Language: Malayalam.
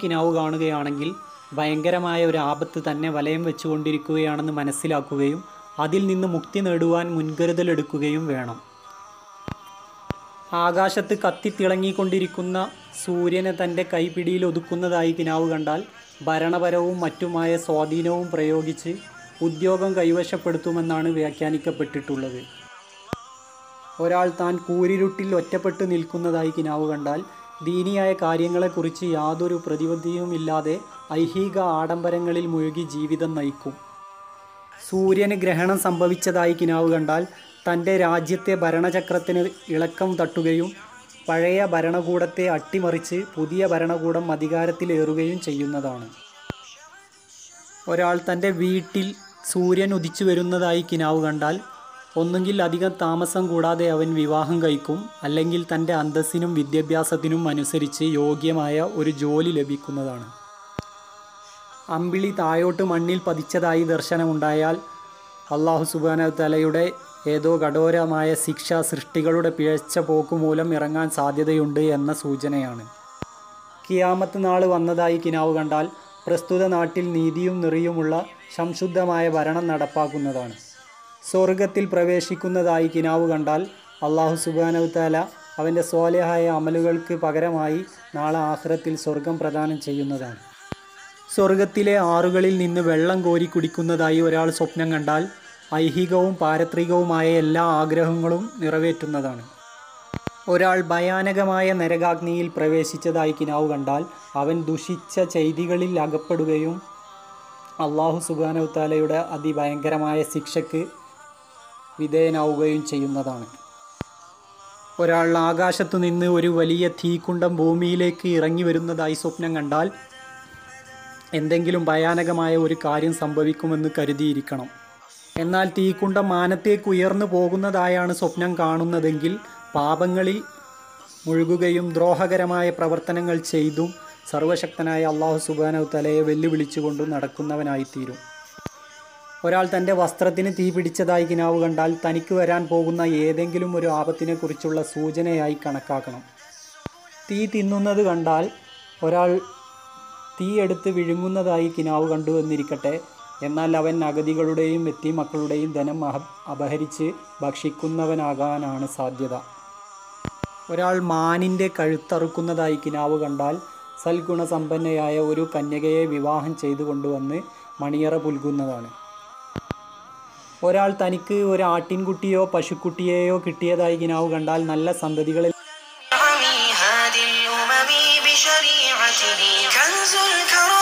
കിനാവ് കാണുകയാണെങ്കിൽ ഭയങ്കരമായ ഒരു ആപത്ത് തന്നെ വലയം വെച്ചുകൊണ്ടിരിക്കുകയാണെന്ന് മനസ്സിലാക്കുകയും അതിൽ നിന്ന് മുക്തി നേടുവാൻ മുൻകരുതലെടുക്കുകയും വേണം ആകാശത്ത് കത്തിത്തിളങ്ങിക്കൊണ്ടിരിക്കുന്ന സൂര്യനെ തൻ്റെ കൈപ്പിടിയിൽ ഒതുക്കുന്നതായി കിനാവ് കണ്ടാൽ ഭരണപരവും മറ്റുമായ സ്വാധീനവും പ്രയോഗിച്ച് ഉദ്യോഗം കൈവശപ്പെടുത്തുമെന്നാണ് വ്യാഖ്യാനിക്കപ്പെട്ടിട്ടുള്ളത് ഒരാൾ താൻ കൂരിരുട്ടിൽ ഒറ്റപ്പെട്ടു നിൽക്കുന്നതായി കിനാവ് കണ്ടാൽ ദീനിയായ കാര്യങ്ങളെക്കുറിച്ച് യാതൊരു പ്രതിബദ്ധിയുമില്ലാതെ ഐഹിക ആഡംബരങ്ങളിൽ മുഴുകി ജീവിതം നയിക്കും സൂര്യന് ഗ്രഹണം സംഭവിച്ചതായി കിനാവ് കണ്ടാൽ തൻ്റെ രാജ്യത്തെ ഭരണചക്രത്തിന് ഇളക്കം തട്ടുകയും പഴയ ഭരണകൂടത്തെ അട്ടിമറിച്ച് പുതിയ ഭരണകൂടം അധികാരത്തിലേറുകയും ചെയ്യുന്നതാണ് ഒരാൾ തൻ്റെ വീട്ടിൽ സൂര്യൻ ഉദിച്ചു വരുന്നതായി കിനാവ് കണ്ടാൽ ഒന്നുകിൽ അധികം താമസം കൂടാതെ അവൻ വിവാഹം കഴിക്കും അല്ലെങ്കിൽ തൻ്റെ അന്തസ്സിനും വിദ്യാഭ്യാസത്തിനും അനുസരിച്ച് യോഗ്യമായ ഒരു ജോലി ലഭിക്കുന്നതാണ് അമ്പിളി തായോട്ട് മണ്ണിൽ പതിച്ചതായി ദർശനമുണ്ടായാൽ അള്ളാഹു സുബാന തലയുടെ ഏതോ കഠോരമായ ശിക്ഷ സൃഷ്ടികളുടെ പിഴച്ച പോക്ക് മൂലം ഇറങ്ങാൻ സാധ്യതയുണ്ട് എന്ന സൂചനയാണ് കിയാമത്ത് നാൾ വന്നതായി കിനാവ് കണ്ടാൽ പ്രസ്തുത നാട്ടിൽ നീതിയും നിറിയുമുള്ള സംശുദ്ധമായ ഭരണം നടപ്പാക്കുന്നതാണ് സ്വർഗത്തിൽ പ്രവേശിക്കുന്നതായി കിനാവ് കണ്ടാൽ അള്ളാഹു സുബാനവ് താല അവൻ്റെ സ്വാലഹായ അമലുകൾക്ക് പകരമായി നാളെ ആഖിറത്തിൽ സ്വർഗം പ്രദാനം ചെയ്യുന്നതാണ് സ്വർഗത്തിലെ ആറുകളിൽ നിന്ന് വെള്ളം കോരി കുടിക്കുന്നതായി ഒരാൾ സ്വപ്നം കണ്ടാൽ ഐഹികവും പാരത്രികവുമായ എല്ലാ ആഗ്രഹങ്ങളും നിറവേറ്റുന്നതാണ് ഒരാൾ ഭയാനകമായ നരകാഗ്നിയിൽ പ്രവേശിച്ചതായി കിനാവ് കണ്ടാൽ അവൻ ദുഷിച്ച ചെയ്തികളിൽ അകപ്പെടുകയും അള്ളാഹു സുബാനവുത്താലയുടെ അതിഭയങ്കരമായ ശിക്ഷയ്ക്ക് വിധേയനാവുകയും ചെയ്യുന്നതാണ് ഒരാൾ ആകാശത്തു നിന്ന് ഒരു വലിയ തീക്കുണ്ടം ഭൂമിയിലേക്ക് ഇറങ്ങി വരുന്നതായി സ്വപ്നം കണ്ടാൽ എന്തെങ്കിലും ഭയാനകമായ ഒരു കാര്യം സംഭവിക്കുമെന്ന് കരുതിയിരിക്കണം എന്നാൽ തീക്കുണ്ടം മാനത്തേക്ക് ഉയർന്നു പോകുന്നതായാണ് സ്വപ്നം കാണുന്നതെങ്കിൽ പാപങ്ങളിൽ മുഴുകുകയും ദ്രോഹകരമായ പ്രവർത്തനങ്ങൾ ചെയ്തും സർവശക്തനായ അള്ളാഹു സുബാനവ് തലയെ വെല്ലുവിളിച്ചുകൊണ്ടും നടക്കുന്നവനായിത്തീരും ഒരാൾ തൻ്റെ വസ്ത്രത്തിന് തീ പിടിച്ചതായി കിനാവ് കണ്ടാൽ തനിക്ക് വരാൻ പോകുന്ന ഏതെങ്കിലും ഒരു ആപത്തിനെക്കുറിച്ചുള്ള സൂചനയായി കണക്കാക്കണം തീ തിന്നുന്നത് കണ്ടാൽ ഒരാൾ തീ എടുത്ത് വിഴുങ്ങുന്നതായി കിനാവ് കണ്ടു എന്നിരിക്കട്ടെ എന്നാൽ അവൻ അഗതികളുടെയും എത്തിമക്കളുടെയും ധനം അഹ- അപഹരിച്ച് ഭക്ഷിക്കുന്നവനാകാനാണ് സാധ്യത ഒരാൾ മാനിൻ്റെ കഴുത്തറുക്കുന്നതായി കിനാവ് കണ്ടാൽ സൽഗുണസമ്പന്നയായ ഒരു കന്യകയെ വിവാഹം ചെയ്തു കൊണ്ടുവന്ന് മണിയറ പുൽകുന്നതാണ് ഒരാൾ തനിക്ക് ഒരു ആട്ടിൻകുട്ടിയോ പശുക്കുട്ടിയെയോ കിട്ടിയതായി കിനാവ് കണ്ടാൽ നല്ല സന്തതികളെ عمي هادي الأمم بشريعته كنز الكرم